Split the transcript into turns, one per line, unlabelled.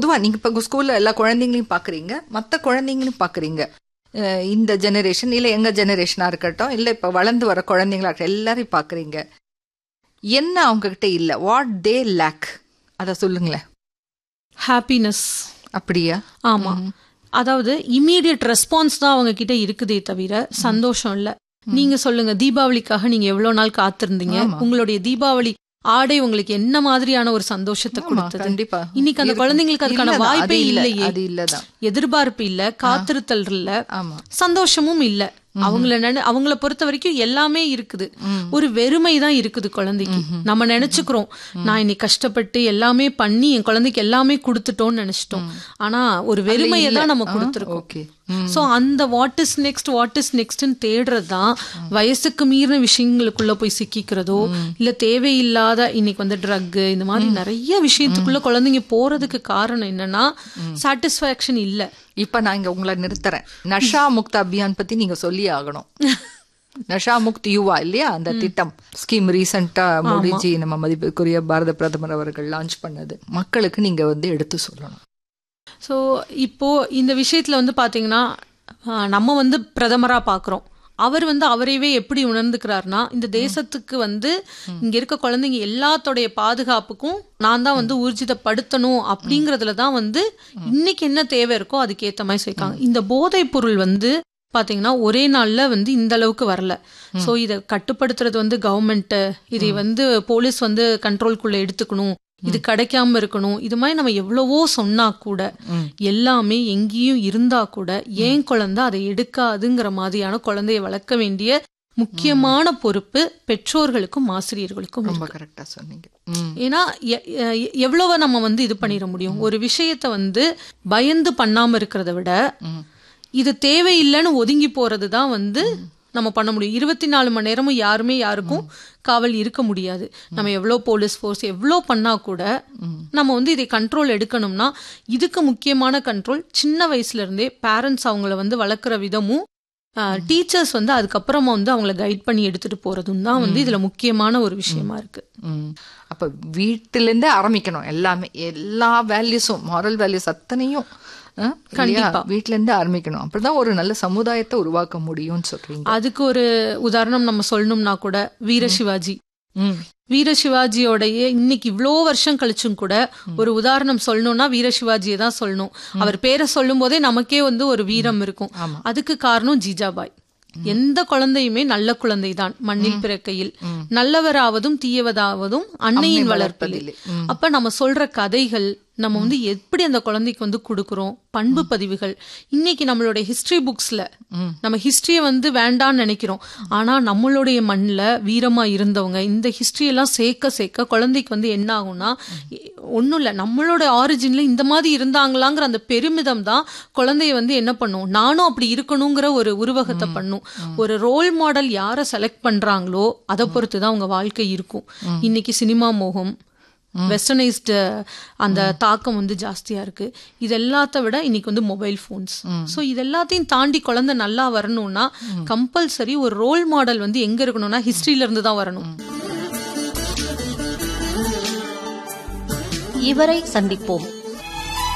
பொதுவா நீங்க இப்ப ஸ்கூல்ல எல்லா குழந்தைங்களையும் பாக்குறீங்க மத்த குழந்தைங்களையும் பாக்குறீங்க அஹ் இந்த ஜெனரேஷன் இல்ல எங்க ஜெனரேஷனா இருக்கட்டும் இல்ல இப்ப வளர்ந்து வர குழந்தைங்களா இருக்கட்டும் எல்லாரையும் பாக்குறீங்க என்ன அவங்க கிட்ட இல்ல வாட் தே லேக் அத சொல்லுங்களேன்
ஹாப்பினஸ்
அப்படியா
ஆமா அதாவது இமீடியட் ரெஸ்பான்ஸ் தான் அவங்க கிட்ட இருக்குதே தவிர சந்தோஷம் இல்ல நீங்க சொல்லுங்க தீபாவளிக்காக நீங்க எவ்வளவு நாள் காத்திருந்தீங்க
ஆமா.
உங்களுடைய தீபாவளி ஆடை உங்களுக்கு என்ன மாதிரியான ஒரு சந்தோஷத்தை
ஆமா,
கொடுத்தது
கண்டிப்பா
இன்னைக்கு அந்த
இருக்கும்.
குழந்தைங்களுக்கு அதுக்கான
இல்லதான், அது
வாய்ப்பே
இல்ல,
இல்லையே
அது இல்லதான்
எதிர்பார்ப்பு இல்ல காத்திருத்தல் இல்ல
ஆமா
சந்தோஷமும் இல்ல அவங்கள நினை அவங்கள பொறுத்த வரைக்கும் எல்லாமே இருக்குது ஒரு வெறுமை தான் இருக்குது குழந்தைக்கு நம்ம நினைச்சுக்கிறோம் நான் இன்னைக்கு கஷ்டப்பட்டு எல்லாமே பண்ணி என் குழந்தைக்கு எல்லாமே கொடுத்துட்டோம்னு நினைச்சிட்டோம் ஆனா ஒரு வெறுமையை தான் நம்ம கொடுத்துருக்கோம்
ஓகே
சோ அந்த what is next what is நெக்ஸ்ட்னு தேடுறது தான் வயசுக்கு மீறின விஷயங்களுக்குள்ள போய் சிக்கிக்கிறதோ இல்ல தேவையில்லாத இன்னைக்கு வந்து ட்ரக் இந்த மாதிரி நிறைய விஷயத்துக்குள்ள குழந்தைங்க போறதுக்கு காரணம் என்னன்னா சாட்டிஸ்பாக்சன் இல்ல
இப்ப நான் இங்க உங்களை நிறுத்துறேன் நஷா முக்த் அபியான் பத்தி நீங்க சொல்லி ஆகணும் நஷா முக்த் யுவா இல்லையா அந்த திட்டம் ஸ்கீம் ரீசெண்டா முடிஞ்சு நம்ம மதிப்புக்குரிய பாரத பிரதமர் அவர்கள் லான்ச் பண்ணது மக்களுக்கு நீங்க வந்து எடுத்து சொல்லணும்
ஸோ இப்போ இந்த விஷயத்துல வந்து பாத்தீங்கன்னா ஆஹ், நம்ம வந்து பிரதமரா பார்க்குறோம் அவர் வந்து அவரையவே எப்படி உணர்ந்துக்கிறாருன்னா இந்த தேசத்துக்கு வந்து இங்க இருக்க குழந்தைங்க எல்லாத்தோடைய பாதுகாப்புக்கும் நான் தான் வந்து ஊர்ஜிதப்படுத்தணும் அப்படிங்கறதுல தான் வந்து இன்னைக்கு என்ன தேவை இருக்கோ அதுக்கேத்த மாதிரி சேர்க்காங்க இந்த போதைப் பொருள் வந்து பாத்தீங்கன்னா ஒரே நாள்ல வந்து இந்த அளவுக்கு வரல சோ இதை கட்டுப்படுத்துறது வந்து கவர்மெண்ட் இதை வந்து போலீஸ் வந்து கண்ட்ரோல்குள்ள எடுத்துக்கணும் இது கிடைக்காம இருக்கணும் இது மாதிரி நம்ம எவ்வளவோ சொன்னா கூட எல்லாமே எங்கேயும் இருந்தா கூட ஏன் குழந்தை அதை எடுக்காதுங்கிற மாதிரியான குழந்தைய வளர்க்க வேண்டிய முக்கியமான பொறுப்பு பெற்றோர்களுக்கும் ஆசிரியர்களுக்கும் இருக்கு.
ரொம்ப கரெக்டா சொன்னீங்க ம்.
ஏன்னா எ- எ- எவ்வளவு நம்ம வந்து இது பண்ணிட முடியும் ஒரு விஷயத்த வந்து பயந்து பண்ணாம இருக்கிறத விட இது தேவையில்லைன்னு ஒதுங்கி போறது தான் வந்து நம்ம பண்ண முடியும் இருபத்தி நாலு மணி நேரமும் யாருமே யாருக்கும் காவல் இருக்க முடியாது நம்ம எவ்வளோ போலீஸ் ஃபோர்ஸ் எவ்வளோ பண்ணா கூட நம்ம வந்து இதை கண்ட்ரோல் எடுக்கணும்னா இதுக்கு முக்கியமான கண்ட்ரோல் சின்ன வயசுல இருந்தே பேரண்ட்ஸ் அவங்கள வந்து வளர்க்குற விதமும் டீச்சர்ஸ் வந்து அதுக்கப்புறமா வந்து அவங்கள கைட் பண்ணி எடுத்துட்டு போறதும் தான் வந்து இதுல முக்கியமான ஒரு விஷயமா இருக்கு
ம். அப்ப வீட்டில இருந்தே ஆரம்பிக்கணும் எல்லாமே எல்லா வேல்யூஸும் மாரல் வேல்யூஸ் அத்தனையும் ஆ, இல்லையா? வீட்ல இருந்து ஆரம்பிக்கணும் அப்படிதான் ஒரு நல்ல சமுதாயத்தை உருவாக்க முடியும்னு சொல்றீங்க
அதுக்கு ஒரு உதாரணம் நம்ம சொல்லணும்னா கூட வீர சிவாஜி
ம்.
வீர சிவாஜியோடைய இன்னைக்கு இவ்வளோ வருஷம் கழிச்சும் கூட ஒரு உதாரணம் சொல்லணும்னா வீர சிவாஜியை தான் சொல்லணும் அவர் பேரை சொல்லும் போதே நமக்கே வந்து ஒரு வீரம் இருக்கும்
ஆமா.
அதுக்கு காரணம் ஜிஜாபாய் எந்த குழந்தையுமே நல்ல குழந்தைதான் மண்ணில் பிறக்கையில் நல்லவராவதும் தீயவதாவதும் அன்னையின் வளர்ப்பதில் அப்ப நம்ம சொல்ற கதைகள் நம்ம வந்து எப்படி அந்த குழந்தைக்கு வந்து கொடுக்குறோம் பண்பு பதிவுகள் இன்னைக்கு நம்மளுடைய ஹிஸ்டரி புக்ஸ்ல நம்ம ஹிஸ்டரியை வந்து வேண்டாம்னு நினைக்கிறோம் ஆனா நம்மளுடைய மண்ணில் வீரமா இருந்தவங்க இந்த ஹிஸ்டரி எல்லாம் சேர்க்க சேர்க்க குழந்தைக்கு வந்து என்ன ஆகும்னா ஒன்றும் இல்லை நம்மளோட ஆரிஜின்ல இந்த மாதிரி இருந்தாங்களாங்கிற அந்த பெருமிதம் தான் குழந்தைய வந்து என்ன பண்ணும் நானும் அப்படி இருக்கணுங்கிற ஒரு உருவகத்தை பண்ணும் ஒரு ரோல் மாடல் யாரை செலக்ட் பண்றாங்களோ அதை பொறுத்து தான் அவங்க வாழ்க்கை இருக்கும் இன்னைக்கு சினிமா மோகம் வெஸ்டர்னைஸ்டு அந்த தாக்கம் வந்து ஜாஸ்தியா இருக்கு இது எல்லாத்த விட இன்னைக்கு வந்து மொபைல் ஃபோன்ஸ் ஸோ இது எல்லாத்தையும் தாண்டி குழந்தை நல்லா வரணும்னா கம்பல்சரி ஒரு ரோல் மாடல் வந்து எங்க இருக்கணும்னா ஹிஸ்டரியில இருந்து தான் வரணும்
இவரை சந்திப்போம்